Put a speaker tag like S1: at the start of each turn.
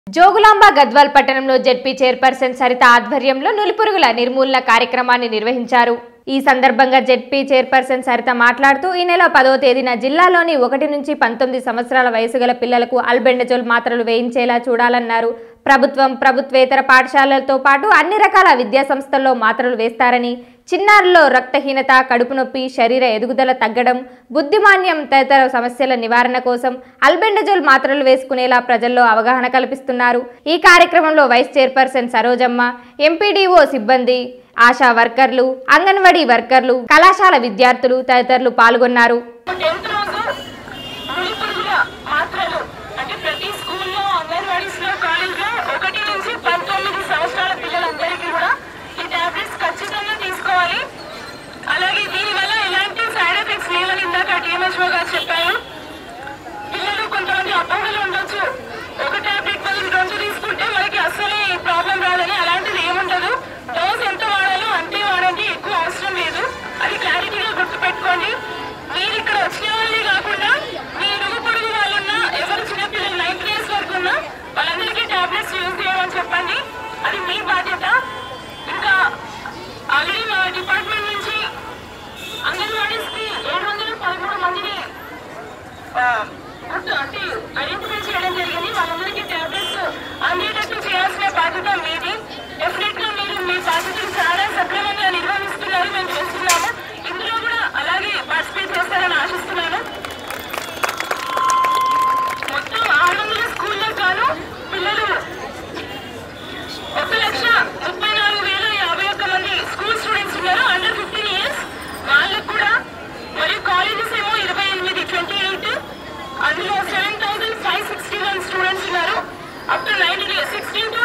S1: జోగులాంబ గద్వాల్ పట్టణంలో ZP chairperson Saritha ఆధ్వర్యంలో నులిపురుగుల నిర్మూలన కార్యక్రమాన్ని నిర్వహించారు ఈ సందర్భంగా జెడ్పీ చైర్పర్సన్ సరిత మాట్లాడుతూ ఈ నెల పదో తేదీన జిల్లాలోని ఒకటి నుంచి పంతొమ్మిది సంవత్సరాల వయసు గల పిల్లలకు అల్బెండజోల్ మాత్రలు వేయించేలా చూడాలన్నారు ప్రభుత్వం ప్రభుత్వేతర పాఠశాలలతో పాటు అన్ని రకాల విద్యా సంస్థల్లో మాత్రలు వేస్తారని చిన్నారుల్లో రక్తహీనత కడుపు నొప్పి శరీర ఎదుగుదల తగ్గడం బుద్ధిమాన్యం తదితర సమస్యల నివారణ కోసం అల్బెండజోల్ మాత్రలు వేసుకునేలా ప్రజల్లో అవగాహన కల్పిస్తున్నారు ఈ కార్యక్రమంలో వైస్ చైర్పర్సన్ సరోజమ్మ ఎంపీడీఓ సిబ్బంది ఆశా వర్కర్లు అంగన్వాడీ వర్కర్లు కళాశాల విద్యార్థులు తదితరులు పాల్గొన్నారు
S2: టెన్త్ రోజు నులి పురుగుల మాత్రలు అంటే ప్రతి స్కూల్లో అంగన్వాడీస్ లో కాలేజ్ లో ఒకటి నుంచి పంతొమ్మిది సంవత్సరాల పిల్లలందరికీ కూడా ఈ టాబ్లెట్స్ ఖచ్చితంగా తీసుకోవాలి అలాగే దీనివల్ల ఎలాంటి సైడ్ ఎఫెక్ట్స్ లేవని ఇందాక డిఎంహెచ్ఓ గారు చెప్పారు పిల్లలు కొంతమంది అపోహలు ఉండొచ్చు ఒక టాబ్లెట్ బదులు రెండు తీసుకుంటే మనకి అస్సలు ప్రాబ్లం రాదని అలాంటిది ఏముండదు డోస్ ఎంత వాడాలో అంతే వాడండి ఎక్కువ అవసరం లేదు అది క్లారిటీగా గుర్తుపెట్టుకోండి మీరు ఇక్కడ వచ్చిన వాళ్ళే కాకుండా మీ ఇరుగు పొరుగు వాళ్ళున్నా ఎవరు చిన్నపిల్లలు నైన్త్ డేస్ వరకు ఉన్నా వాళ్ళందరికీ టాబ్లెట్స్ యూజ్ చేయమని చెప్పండి అది మీ బాధ్యత ఇంకా ఆల్రెడీ మా డిపార్ట్మెంట్ నుంచి అంగన్వాడీస్ కి ఏడు వందల పదమూడు మందిని ఆ, గుర్తు అంటే ఐడెంటిఫై చేయడం జరిగింది వాళ్ళందరికీ టాబ్లెట్స్ అందేటట్టు చేయాల్సిన బాధ్యత మీది డెఫినెట్ గా మీరు మీ బాధ్యతలు చాలా సక్రమంగా నిర్వహిస్తున్నారు మేము చూస్తున్నాము ఇందులో కూడా అలాగే పార్టిసిపేట్ చేస్తారని ఆశిస్తున్నాను మొత్తం ఆరు వందల స్కూల్లో గాను పిల్లలు ఒక లక్ష ముప్పై నాలుగు వేల యాభై ఒక్క మంది స్కూల్ స్టూడెంట్స్ ఉన్నారు అండర్ ఫిఫ్టీన్ ఇయర్స్ వాళ్ళకు కూడా మరియు కాలేజెస్ ఏమో ఇరవై ఎనిమిది ట్వంటీ ఎయిట్ అందులో seven thousand five sixty one students ఉన్నారు up to nineteen years sixteen to